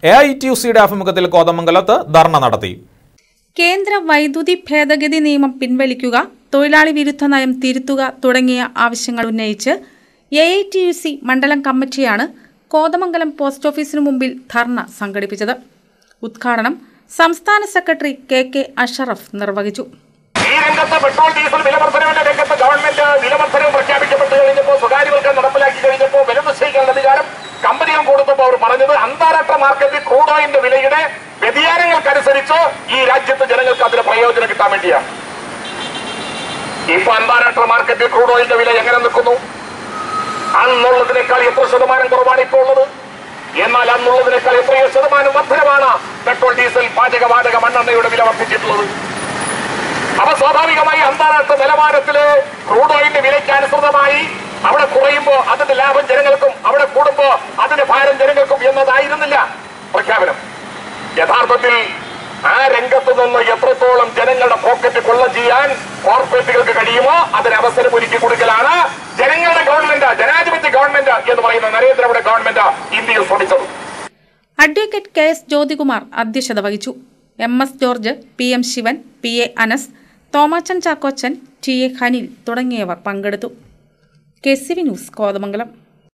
A I T U സിയുടെ ആഭിമുഖ്യത്തിൽ കോതമംഗലത്ത് ധർണ നടത്തി കേന്ദ്ര വൈദ്യുതി ഭേദഗതി നിയമം പിൻവലിക്കുക തൊഴിലാളി വിരുദ്ധ നയം തിരുത്തുക തുടങ്ങിയ ആവശ്യങ്ങൾ ഉന്നയിച്ച് A I T U C മണ്ഡലം കമ്മിറ്റിയാണ് കോതമംഗലം പോസ്റ്റ് ഓഫീസിനു മുമ്പിൽ ധർണ സംഘടിപ്പിച്ചത് ഉദ്ഘാടനം സംസ്ഥാന സെക്രട്ടറി കെ കെ അഷറഫ് നിർവഹിച്ചു ഈ രംഗത്ത് പെട്രോൾ ഡീസൽ വിലവർദ്ധനവിന്റെ രംഗത്ത് ഗവൺമെന്റ് വിലവർദ്ധനവ് പ്രഖ്യാപിക്കപ്പെട്ട് കഴിഞ്ഞപ്പോൾ സ്വകാര്യവൽക്കരണം നടപ്പിലാക്കി കഴിഞ്ഞപ്പോൾ വില നിശ്ചയിക്കാനുള്ള അധികാരം കമ്പനികൾ കൊടുത്തപ്പോൾ അവർ പറഞ്ഞത് അന്താരാഷ്ട്ര മാർക്കറ്റിൽ ക്രൂഡ് ഓയിലിന്റെ വിലയുടെ വ്യതിയാനങ്ങൾക്കനുസരിച്ച് ഈ രാജ്യത്ത് ജനങ്ങൾക്ക് അതിന് പ്രയോജനം കിട്ടാൻ വേണ്ടിയാണ് ഇപ്പൊ അന്താരാഷ്ട്ര മാർക്കറ്റിൽ ക്രൂഡ് ഓയിലിന്റെ വില എങ്ങനെ നിൽക്കുന്നു അന്നുള്ളതിനേക്കാൾ എത്ര ശതമാനം കുറവാണ് ഇപ്പോൾ ഉള്ളത് എന്നാൽ അന്നുള്ളതിനേക്കാൾ എത്രയോ ശതമാനം വർധനമാണ് പെട്രോൾ ഡീസൽ പാചകവാതക മണ്ണെണ്ണയുടെ വില വർദ്ധിച്ചിട്ടുള്ളത് അപ്പൊ സ്വാഭാവികമായി അന്താരാഷ്ട്ര നിലവാരത്തില് ക്രൂഡ് ഓയിലിന്റെ വിലയ്ക്ക് അനുസൃതമായി അവിടെ കുറയുമ്പോ അതിന്റെ ലാഭം ജനങ്ങൾക്കും അവിടെ കൂടുമ്പോ അതിന്റെ ഭാരം ജനങ്ങൾക്കും എന്നതായിരുന്നില്ല പ്രഖ്യാപനം യഥാർത്ഥത്തിൽ ആ രംഗത്ത് നിന്ന് എത്രത്തോളം ജനങ്ങളുടെ പോക്കറ്റ് കൊള്ള ചെയ്യാൻ കോർപ്പറേറ്റുകൾക്ക് കഴിയുമോ അതിന് അവസരം ഒരുക്കി കൊടുക്കലാണ് ജനങ്ങളുടെ ഗവൺമെന്റ് ജനാധിപത്യ ഗവൺമെന്റ് എന്ന് പറയുന്ന നരേന്ദ്രയുടെ ഗവൺമെന്റ് ഇന്ത്യയിൽ ശ്രമിച്ചത് അഡ്വക്കേറ്റ് കെ എസ് ജ്യോതികുമാർ അധ്യക്ഷത വഹിച്ചു M S George P M Sivan P A Anas Thomachan Chackochan T A Khanil തുടങ്ങിയവർ പങ്കെടുത്തു K C V news Kothamangalam